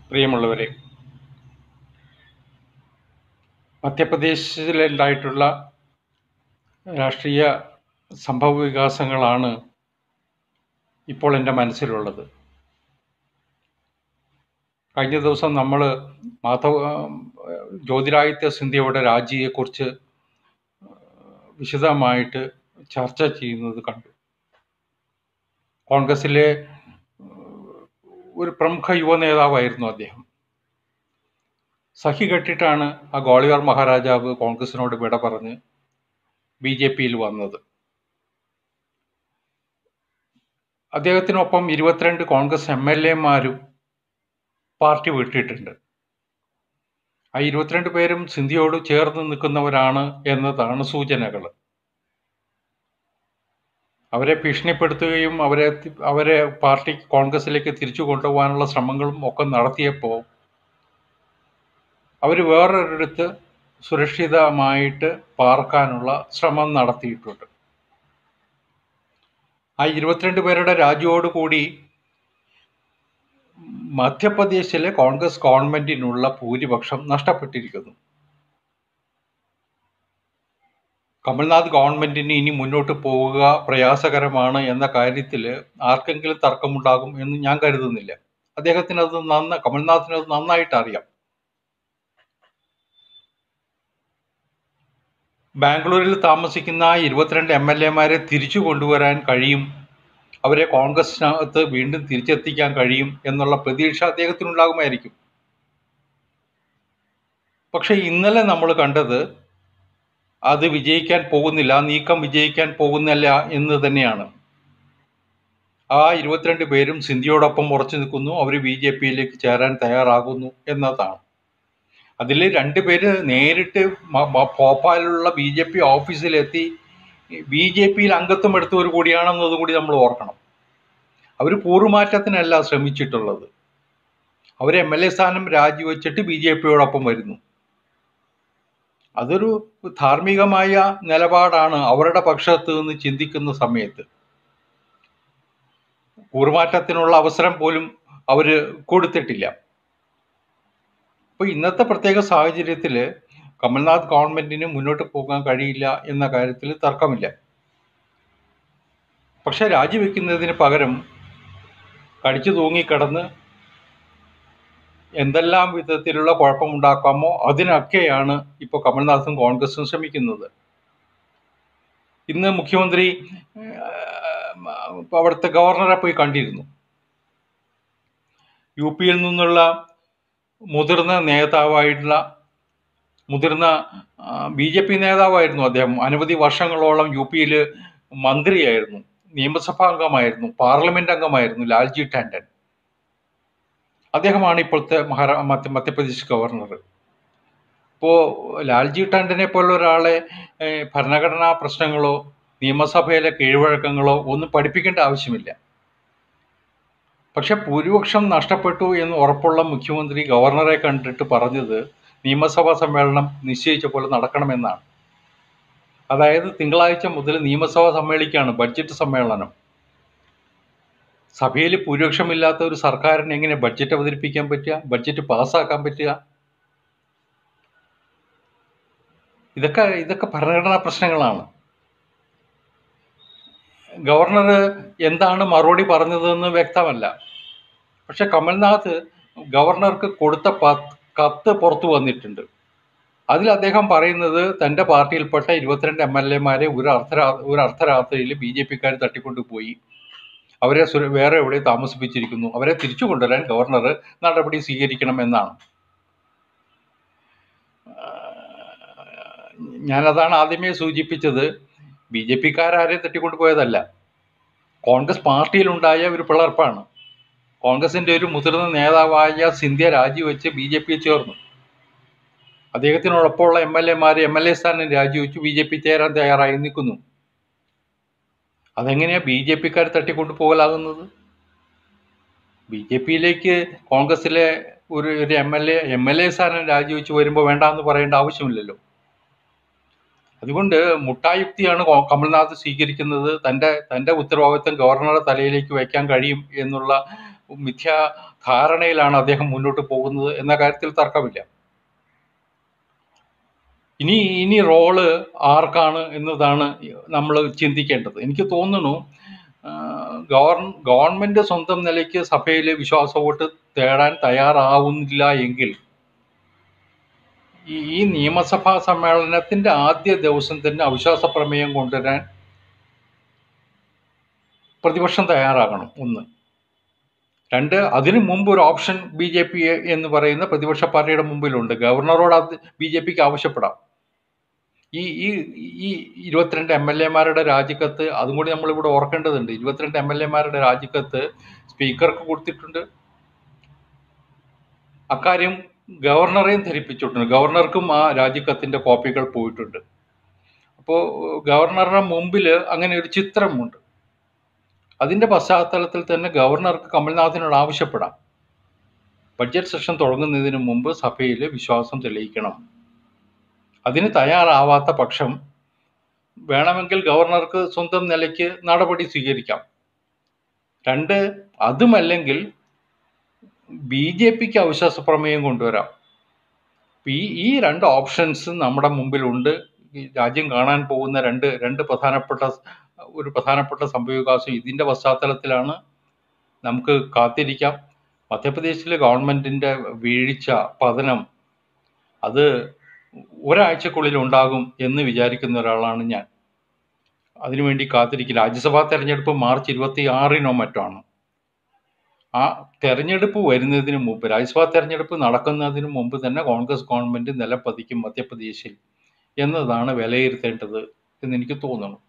പ്രിയമുള്ളവരെ മധ്യപ്രദേശിലുണ്ടായിട്ടുള്ള രാഷ്ട്രീയ സംഭവ വികാസങ്ങളാണ് ഇപ്പോൾ എൻ്റെ മനസ്സിലുള്ളത് കഴിഞ്ഞ ദിവസം നമ്മൾ മാധവ് ജ്യോതിരാദിത്യ സിന്ധ്യയുടെ രാജിയെക്കുറിച്ച് വിശദമായിട്ട് ചർച്ച ചെയ്യുന്നത് കണ്ടു കോൺഗ്രസിലെ ഒരു പ്രമുഖ യുവ നേതാവായിരുന്നു അദ്ദേഹം സഖി കെട്ടിട്ടാണ് ആ ഗോളിയർ മഹാരാജാവ് കോൺഗ്രസിനോട് വിട പറഞ്ഞ് ബി ജെ പിയിൽ വന്നത് അദ്ദേഹത്തിനൊപ്പം ഇരുപത്തിരണ്ട് കോൺഗ്രസ് എം എൽ എമാരും പാർട്ടി വിട്ടിട്ടുണ്ട് ആ ഇരുപത്തിരണ്ട് പേരും സിന്ധിയോട് ചേർന്ന് നിൽക്കുന്നവരാണ് എന്നതാണ് സൂചനകൾ അവരെ ഭീഷണിപ്പെടുത്തുകയും അവരെ അവരെ പാർട്ടി കോൺഗ്രസിലേക്ക് തിരിച്ചു കൊണ്ടുപോകാനുള്ള ശ്രമങ്ങളും ഒക്കെ നടത്തിയപ്പോൾ അവർ വേറൊരിടത്ത് സുരക്ഷിതമായിട്ട് പാർക്കാനുള്ള ശ്രമം നടത്തിയിട്ടുണ്ട് ആ ഇരുപത്തിരണ്ട് പേരുടെ രാജിയോടുകൂടി മധ്യപ്രദേശിലെ കോൺഗ്രസ് ഗവൺമെന്റിനുള്ള ഭൂരിപക്ഷം നഷ്ടപ്പെട്ടിരിക്കുന്നു കമൽനാഥ് ഗവൺമെന്റിന് ഇനി മുന്നോട്ട് പോവുക പ്രയാസകരമാണ് എന്ന കാര്യത്തിൽ ആർക്കെങ്കിലും തർക്കമുണ്ടാകും എന്ന് ഞാൻ കരുതുന്നില്ല അദ്ദേഹത്തിന് അത് നന്ന കമൽനാഥിന് അത് നന്നായിട്ട് അറിയാം ബാംഗ്ലൂരിൽ താമസിക്കുന്ന ഇരുപത്തിരണ്ട് എം എൽ എമാരെ തിരിച്ചു കൊണ്ടുവരാൻ കഴിയും അവരെ കോൺഗ്രസിനകത്ത് വീണ്ടും തിരിച്ചെത്തിക്കാൻ കഴിയും എന്നുള്ള പ്രതീക്ഷ അദ്ദേഹത്തിനുണ്ടാകുമായിരിക്കും പക്ഷെ ഇന്നലെ നമ്മൾ കണ്ടത് അത് വിജയിക്കാൻ പോകുന്നില്ല നീക്കം വിജയിക്കാൻ പോകുന്നില്ല എന്ന് തന്നെയാണ് ആ ഇരുപത്തിരണ്ട് പേരും സിന്ധിയോടൊപ്പം ഉറച്ചു നിൽക്കുന്നു അവർ ബി ജെ പിയിലേക്ക് ചേരാൻ തയ്യാറാകുന്നു എന്നതാണ് അതിൽ രണ്ട് പേര് നേരിട്ട് ഭോപ്പാലിലുള്ള ബി ജെ പി ഓഫീസിലെത്തി ബി ജെ പിയിൽ അംഗത്വം എടുത്തവർ കൂടിയാണെന്നത് കൂടി നമ്മൾ ഓർക്കണം അവർ കൂറുമാറ്റത്തിനല്ല ശ്രമിച്ചിട്ടുള്ളത് അവർ എം എൽ എ സ്ഥാനം രാജിവെച്ചിട്ട് ബി ജെ പിയോടൊപ്പം വരുന്നു അതൊരു ധാർമ്മികമായ നിലപാടാണ് അവരുടെ പക്ഷത്ത് നിന്ന് ചിന്തിക്കുന്ന സമയത്ത് കൂറുമാറ്റത്തിനുള്ള അവസരം പോലും അവർ കൊടുത്തിട്ടില്ല അപ്പോൾ ഇന്നത്തെ പ്രത്യേക സാഹചര്യത്തിൽ കമൽനാഥ് ഗവൺമെന്റിന് മുന്നോട്ട് പോകാൻ കഴിയില്ല എന്ന കാര്യത്തിൽ തർക്കമില്ല പക്ഷെ രാജിവെക്കുന്നതിന് പകരം കടിച്ചു തൂങ്ങിക്കിടന്ന് എന്തെല്ലാം വിധത്തിലുള്ള കുഴപ്പമുണ്ടാക്കാമോ അതിനൊക്കെയാണ് ഇപ്പോൾ കമൽനാഥും കോൺഗ്രസും ശ്രമിക്കുന്നത് ഇന്ന് മുഖ്യമന്ത്രി അവിടുത്തെ ഗവർണറെ പോയി കണ്ടിരുന്നു യു പിയിൽ നിന്നുള്ള മുതിർന്ന നേതാവായിട്ടുള്ള മുതിർന്ന ബി ജെ പി നേതാവായിരുന്നു അദ്ദേഹം അനവധി വർഷങ്ങളോളം യു പിയിൽ മന്ത്രിയായിരുന്നു നിയമസഭാ അംഗമായിരുന്നു പാർലമെന്റ് അംഗമായിരുന്നു ലാൽജി ടാൻഡൻ അദ്ദേഹമാണ് ഇപ്പോഴത്തെ മഹാരാ മധ്യ മധ്യപ്രദേശ് ഗവർണർ ഇപ്പോൾ ലാൽജി ടാൻഡനെ പോലുള്ള ഒരാളെ ഭരണഘടനാ പ്രശ്നങ്ങളോ നിയമസഭയിലെ കീഴ്വഴക്കങ്ങളോ ഒന്നും പഠിപ്പിക്കേണ്ട ആവശ്യമില്ല പക്ഷെ ഭൂരിപക്ഷം നഷ്ടപ്പെട്ടു എന്ന് ഉറപ്പുള്ള മുഖ്യമന്ത്രി ഗവർണറെ കണ്ടിട്ട് പറഞ്ഞത് നിയമസഭാ സമ്മേളനം നിശ്ചയിച്ച പോലെ നടക്കണമെന്നാണ് അതായത് തിങ്കളാഴ്ച മുതൽ നിയമസഭ സമ്മേളിക്കുകയാണ് ബഡ്ജറ്റ് സമ്മേളനം സഭയിൽ ഭൂരിപക്ഷമില്ലാത്ത ഒരു സർക്കാരിന് എങ്ങനെ ബഡ്ജറ്റ് അവതരിപ്പിക്കാൻ പറ്റുക ബഡ്ജറ്റ് പാസ്സാക്കാൻ പറ്റുക ഇതൊക്കെ ഇതൊക്കെ ഭരണഘടനാ പ്രശ്നങ്ങളാണ് ഗവർണർ എന്താണ് മറുപടി പറഞ്ഞതെന്ന് വ്യക്തമല്ല പക്ഷെ കമൽനാഥ് ഗവർണർക്ക് കൊടുത്ത കത്ത് പുറത്തു വന്നിട്ടുണ്ട് അതിൽ അദ്ദേഹം പറയുന്നത് തൻ്റെ പാർട്ടിയിൽപ്പെട്ട ഇരുപത്തിരണ്ട് എം എൽ എമാരെ ഒരു അർദ്ധരാ ഒരു അർദ്ധരാത്രിയിൽ ബി ജെ പിക്കാർ തട്ടിക്കൊണ്ടുപോയി അവരെ വേറെ എവിടെ താമസിപ്പിച്ചിരിക്കുന്നു അവരെ തിരിച്ചു കൊണ്ടുവരാൻ ഗവർണർ നടപടി സ്വീകരിക്കണം എന്നാണ് ഞാനതാണ് ആദ്യമേ സൂചിപ്പിച്ചത് ബി ജെ പിക്കാരെ തട്ടിക്കൊണ്ടുപോയതല്ല കോൺഗ്രസ് പാർട്ടിയിലുണ്ടായ ഒരു പിളർപ്പാണ് കോൺഗ്രസിന്റെ ഒരു മുതിർന്ന നേതാവായ സിന്ധ്യ രാജിവെച്ച് ബി ജെ പി ചേർന്നു അദ്ദേഹത്തിനോടൊപ്പമുള്ള എം എൽ എമാരെ എം എൽ എ സ്ഥാനം രാജിവെച്ച് ബി ജെ പി ചേരാൻ തയ്യാറായി നിൽക്കുന്നു അതെങ്ങനെയാ ബി ജെ പിക്കാർ തട്ടിക്കൊണ്ടുപോകലാകുന്നത് ബി ജെ പിയിലേക്ക് കോൺഗ്രസിലെ ഒരു ഒരു M L A M L A സ്ഥാനം രാജിവെച്ച് വരുമ്പോൾ വേണ്ടാന്ന് പറയേണ്ട ആവശ്യമില്ലല്ലോ അതുകൊണ്ട് മുട്ടായുക്തിയാണ് കമൽനാഥ് സ്വീകരിക്കുന്നത് തൻ്റെ തൻ്റെ ഉത്തരവാദിത്വം ഗവർണറുടെ തലയിലേക്ക് വയ്ക്കാൻ കഴിയും എന്നുള്ള മിഥ്യാ ധാരണയിലാണ് അദ്ദേഹം മുന്നോട്ട് പോകുന്നത് എന്ന കാര്യത്തിൽ തർക്കമില്ല ഇനി ഇനി റോള് ആർക്കാണ് എന്നതാണ് നമ്മൾ ചിന്തിക്കേണ്ടത് എനിക്ക് തോന്നുന്നു ഗവൺ ഗവൺമെന്റ് സ്വന്തം നിലയ്ക്ക് സഭയിൽ വിശ്വാസ വോട്ട് തേടാൻ തയ്യാറാവുന്നില്ല എങ്കിൽ ഈ ഈ നിയമസഭാ സമ്മേളനത്തിന്റെ ആദ്യ ദിവസം തന്നെ അവിശ്വാസ പ്രമേയം കൊണ്ടുവരാൻ പ്രതിപക്ഷം തയ്യാറാകണം ഒന്ന് രണ്ട് അതിനു മുമ്പ് ഒരു ഓപ്ഷൻ ബി ജെ പി എന്ന് പറയുന്ന പ്രതിപക്ഷ പാർട്ടിയുടെ മുമ്പിലുണ്ട് ഗവർണറോട് അത് ബി ജെ പിക്ക് ആവശ്യപ്പെടാം ഈ ഈ ഈ ഇരുപത്തിരണ്ട് എം എൽ എമാരുടെ രാജിക്കത്ത് അതും കൂടി നമ്മളിവിടെ ഓർക്കേണ്ടതുണ്ട് ഇരുപത്തിരണ്ട് എം എൽ എമാരുടെ രാജിക്കത്ത് സ്പീക്കർക്ക് കൊടുത്തിട്ടുണ്ട് അക്കാര്യം ഗവർണറെയും ധരിപ്പിച്ചിട്ടുണ്ട് ഗവർണർക്കും ആ രാജിക്കത്തിന്റെ കോപ്പികൾ പോയിട്ടുണ്ട് അപ്പോൾ ഗവർണറുടെ മുമ്പിൽ അങ്ങനെ ഒരു ചിത്രമുണ്ട് അതിന്റെ പശ്ചാത്തലത്തിൽ തന്നെ ഗവർണർക്ക് കമൽനാഥിനോട് ആവശ്യപ്പെടാം ബഡ്ജറ്റ് സെഷൻ തുടങ്ങുന്നതിന് മുമ്പ് സഭയിൽ വിശ്വാസം തെളിയിക്കണം അതിന് തയ്യാറാവാത്ത പക്ഷം വേണമെങ്കിൽ ഗവർണർക്ക് സ്വന്തം നിലയ്ക്ക് നടപടി സ്വീകരിക്കാം രണ്ട് അതുമല്ലെങ്കിൽ ബി ജെ പിക്ക് അവിശ്വാസ പ്രമേയം കൊണ്ടുവരാം ഈ ഈ രണ്ട് ഓപ്ഷൻസ് നമ്മുടെ മുമ്പിലുണ്ട് ഈ രാജ്യം കാണാൻ പോകുന്ന രണ്ട് രണ്ട് പ്രധാനപ്പെട്ട ഒരു പ്രധാനപ്പെട്ട സംഭവവികാസം ഇതിന്റെ പശ്ചാത്തലത്തിലാണ് നമുക്ക് കാത്തിരിക്കാം മധ്യപ്രദേശിലെ ഗവൺമെന്റിന്റെ വീഴ്ച പതനം അത് ഒരാഴ്ചക്കുള്ളിൽ ഉണ്ടാകും എന്ന് വിചാരിക്കുന്ന ഒരാളാണ് ഞാൻ അതിനുവേണ്ടി കാത്തിരിക്കും രാജ്യസഭാ തെരഞ്ഞെടുപ്പ് മാർച്ച് ഇരുപത്തി ആറിനോ മറ്റോ ആണ് ആ തെരഞ്ഞെടുപ്പ് വരുന്നതിന് മുമ്പ് രാജ്യസഭാ തെരഞ്ഞെടുപ്പ് നടക്കുന്നതിന് മുമ്പ് തന്നെ കോൺഗ്രസ് ഗവൺമെന്റ് നിലപ്പതിക്കും മധ്യപ്രദേശിൽ എന്നതാണ് വിലയിരുത്തേണ്ടത് എന്ന് എനിക്ക് തോന്നുന്നു